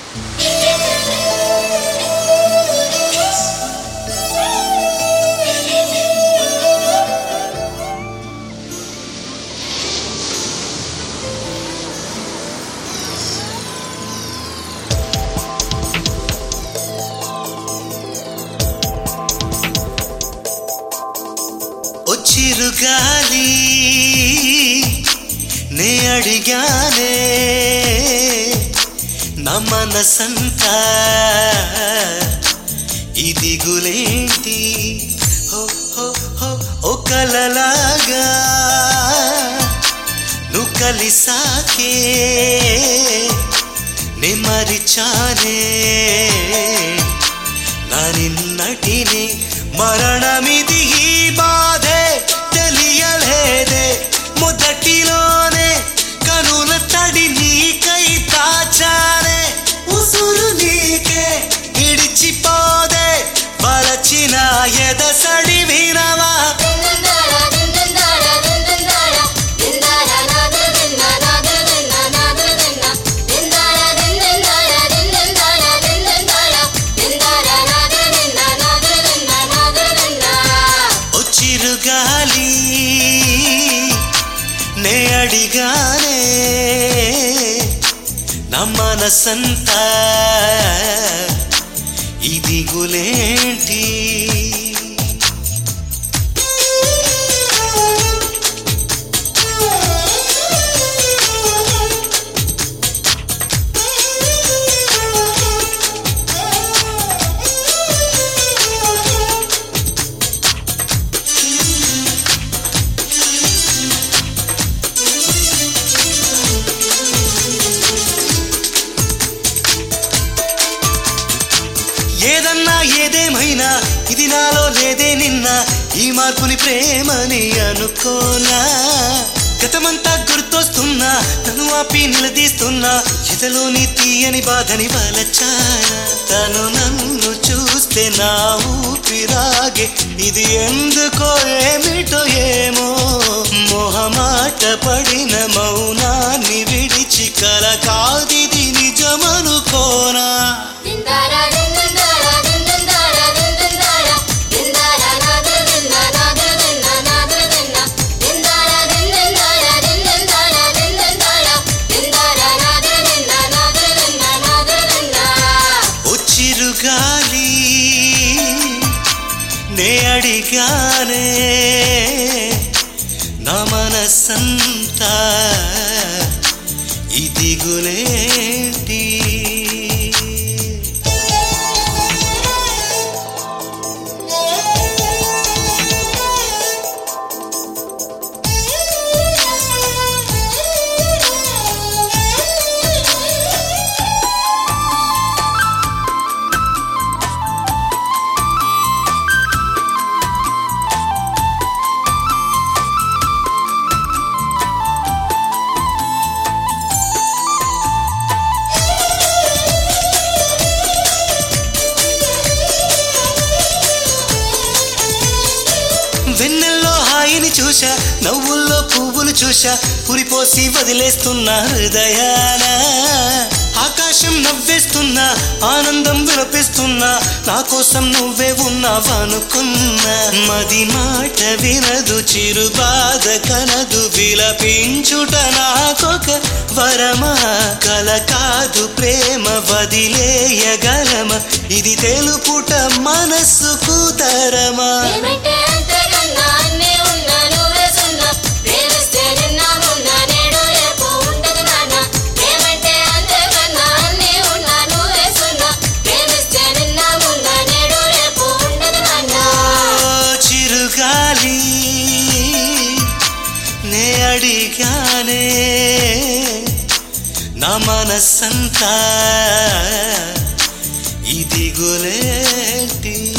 చిరుగాలి నే అడిగానే నా మనసంతా ఇది గులేంటి హో హో హో ఓ కలలాగా నువ్వు కలిసాకే నే మరిచానే నా నిన్నటిని మరణమిది ఈ బాధే తెలియలేదే మొదటిలోనే కనుల తడి నీకై దాచానే ఉసురు నీకే ఇడిచిపోదే వలచిన ఎదసడి వినవా ఓ చిరుగాలి నే అడిగానే నా మనసంతా ఇది గులేంటి ఏదన్నా ఏదేమైనా ఇది నాలో లేదే నిన్న ఈ మార్పుని ప్రేమని అనుకోనా గతమంతా గుర్తొస్తున్నా నన్ను ఆపి నిలదీస్తున్నా ఎదలోని తీయని బాధని వలచానా తను నన్ను చూస్తే నా ఊపిరాగే ఇది ఎందుకో ఏమిటో ఏమో మొహమాట పడిన మౌనాన్ని విడిచి కల కాదిది నిజమనుకోనా ఓ చిరుగాలి నే అడిగానే నా మనసంతా ఇది గులేంటి వెన్నెల్లో హాయిని చూశా నవ్వుల్లో పువ్వులు చూశా పురిపోసి వదిలేస్తున్నా హృదయాన ఆకాశం నవ్వేస్తున్నా ఆనందం విలపిస్తున్నా నా కోసం నువ్వే ఉన్నావనుకున్నా మది మాట వినదు చిరు బాధ కనదు విలపించుట నాకొక వరమా కల కాదు ప్రేమ వదిలేయగలమ ఇది తెలుపుట మనస్సుకు తరమా ఓ చిరుగాలి నే అడిగానే నా మనసంతా ఇది గులేటి